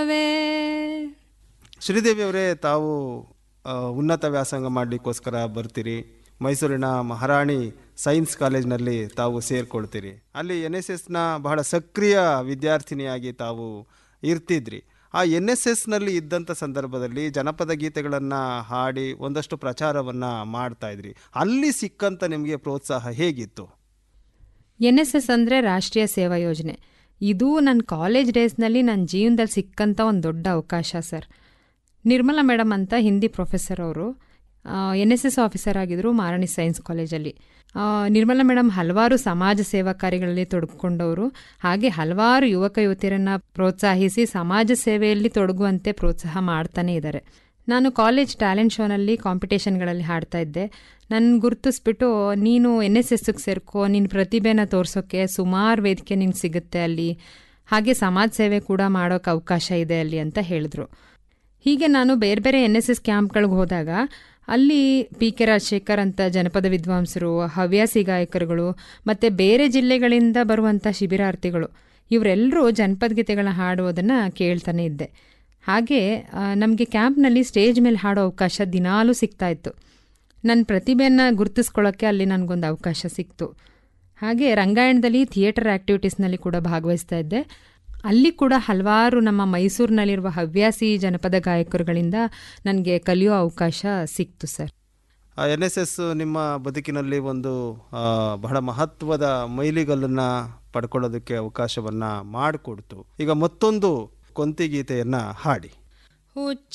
ಶ್ರೀದೇವಿ ಅವರೇ ತಾವು ಆ, ಉನ್ನತ ವ್ಯಾಸಂಗ ಮಾಡಲಿಕ್ಕೋಸ್ಕರ ಬರ್ತೀರಿ ಮೈಸೂರಿನ ಮಹಾರಾಣಿ ಸೈನ್ಸ್ ಕಾಲೇಜ್ನಲ್ಲಿ ತಾವು ಸೇರ್ಕೊಳ್ತೀರಿ ಅಲ್ಲಿ ಎನ್ ಎಸ್ ಎಸ್ನ ಬಹಳ ಸಕ್ರಿಯ ವಿದ್ಯಾರ್ಥಿನಿಯಾಗಿ ತಾವು ಇರ್ತಿದ್ರಿ ಆ ಎನ್ ಎಸ್ ಎಸ್ನಲ್ಲಿ ಇದ್ದಂಥ ಸಂದರ್ಭದಲ್ಲಿ ಜನಪದ ಗೀತೆಗಳನ್ನು ಹಾಡಿ ಒಂದಷ್ಟು ಪ್ರಚಾರವನ್ನು ಮಾಡ್ತಾ ಇದ್ರಿ ಅಲ್ಲಿ ಸಿಕ್ಕಂಥ ನಿಮಗೆ ಪ್ರೋತ್ಸಾಹ ಹೇಗಿತ್ತು ಎನ್ ಎಸ್ ಎಸ್ ಅಂದರೆ ರಾಷ್ಟ್ರೀಯ ಸೇವಾ ಯೋಜನೆ ಇದು ನನ್ನ ಕಾಲೇಜ್ ಡೇಸ್ನಲ್ಲಿ ನನ್ನ ಜೀವನದಲ್ಲಿ ಸಿಕ್ಕಂಥ ಒಂದು ದೊಡ್ಡ ಅವಕಾಶ ಸರ್ ನಿರ್ಮಲಾ ಮೇಡಮ್ ಅಂತ ಹಿಂದಿ ಪ್ರೊಫೆಸರ್ ಅವರು ಎನ್ ಎಸ್ ಎಸ್ ಆಫೀಸರ್ ಆಗಿದ್ದರು ಮಾರಾಣಿ ಸೈನ್ಸ್ ಕಾಲೇಜಲ್ಲಿ ಆ, ನಿರ್ಮಲಾ ಮೇಡಮ್ ಹಲವಾರು ಸಮಾಜ ಸೇವಾ ಕಾರ್ಯಗಳಲ್ಲಿ ತೊಡಗಿಕೊಂಡವರು ಹಾಗೆ ಹಲವಾರು ಯುವಕ ಯುವತಿಯರನ್ನು ಪ್ರೋತ್ಸಾಹಿಸಿ ಸಮಾಜ ಸೇವೆಯಲ್ಲಿ ತೊಡಗುವಂತೆ ಪ್ರೋತ್ಸಾಹ ಮಾಡ್ತಾನೆ ಇದ್ದಾರೆ ನಾನು ಕಾಲೇಜ್ ಟ್ಯಾಲೆಂಟ್ ಶೋನಲ್ಲಿ ಕಾಂಪಿಟೇಷನ್ಗಳಲ್ಲಿ ಹಾಡ್ತಾ ಇದ್ದೆ ನನ್ನ ಗುರುತಿಸ್ಬಿಟ್ಟು ನೀನು ಎನ್ ಎಸ್ ಎಸ್ಗೆ ಸೇರ್ಕೋ ನಿನ್ನ ಪ್ರತಿಭೆನ ತೋರ್ಸೋಕ್ಕೆ ಸುಮಾರು ವೇದಿಕೆ ನಿನ್ಗೆ ಸಿಗುತ್ತೆ ಅಲ್ಲಿ ಹಾಗೆ ಸಮಾಜ ಸೇವೆ ಕೂಡ ಮಾಡೋಕ್ಕೆ ಅವಕಾಶ ಇದೆ ಅಲ್ಲಿ ಅಂತ ಹೇಳಿದ್ರು ಹೀಗೆ ನಾನು ಬೇರೆ ಬೇರೆ ಎನ್ ಎಸ್ ಎಸ್ ಕ್ಯಾಂಪ್ಗಳಿಗೆ ಹೋದಾಗ ಅಲ್ಲಿ ಪಿ ಕೆ ರಾಜಶೇಖರ್ ಅಂತ ಜನಪದ ವಿದ್ವಾಂಸರು ಹವ್ಯಾಸಿ ಗಾಯಕರುಗಳು ಮತ್ತು ಬೇರೆ ಜಿಲ್ಲೆಗಳಿಂದ ಬರುವಂಥ ಶಿಬಿರಾರ್ಥಿಗಳು ಇವರೆಲ್ಲರೂ ಜನಪದ ಗೀತೆಗಳನ್ನ ಹಾಡುವುದನ್ನು ಕೇಳ್ತಾನೆ ಇದ್ದೆ ಹಾಗೆ ನಮಗೆ ಕ್ಯಾಂಪ್ನಲ್ಲಿ ಸ್ಟೇಜ್ ಮೇಲೆ ಹಾಡೋ ಅವಕಾಶ ದಿನಾಲೂ ಸಿಗ್ತಾ ಇತ್ತು ನನ್ನ ಪ್ರತಿಭೆಯನ್ನು ಗುರುತಿಸ್ಕೊಳ್ಳೋಕ್ಕೆ ಅಲ್ಲಿ ನನಗೊಂದು ಅವಕಾಶ ಸಿಕ್ತು ಹಾಗೆ ರಂಗಾಯಣದಲ್ಲಿ ಥಿಯೇಟರ್ ಆ್ಯಕ್ಟಿವಿಟೀಸ್ನಲ್ಲಿ ಕೂಡ ಭಾಗವಹಿಸ್ತಾ ಇದ್ದೆ ಅಲ್ಲಿ ಕೂಡ ಹಲವಾರು ನಮ್ಮ ಮೈಸೂರಿನಲ್ಲಿರುವ ಹವ್ಯಾಸಿ ಜನಪದ ಗಾಯಕರುಗಳಿಂದ ನನಗೆ ಕಲಿಯೋ ಅವಕಾಶ ಸಿಕ್ತು ಸರ್ ಎನ್ ಎಸ್ ಎಸ್ ನಿಮ್ಮ ಬದುಕಿನಲ್ಲಿ ಒಂದು ಆ, ಬಹಳ ಮಹತ್ವದ ಮೈಲಿಗಲ್ಲನ್ನು ಪಡ್ಕೊಳ್ಳೋದಕ್ಕೆ ಅವಕಾಶವನ್ನು ಮಾಡಿಕೊಡ್ತು ಈಗ ಮತ್ತೊಂದು ಕೊಂತಿ ಗೀತೆಯನ್ನು ಹಾಡಿ ಹುಚ್ಚ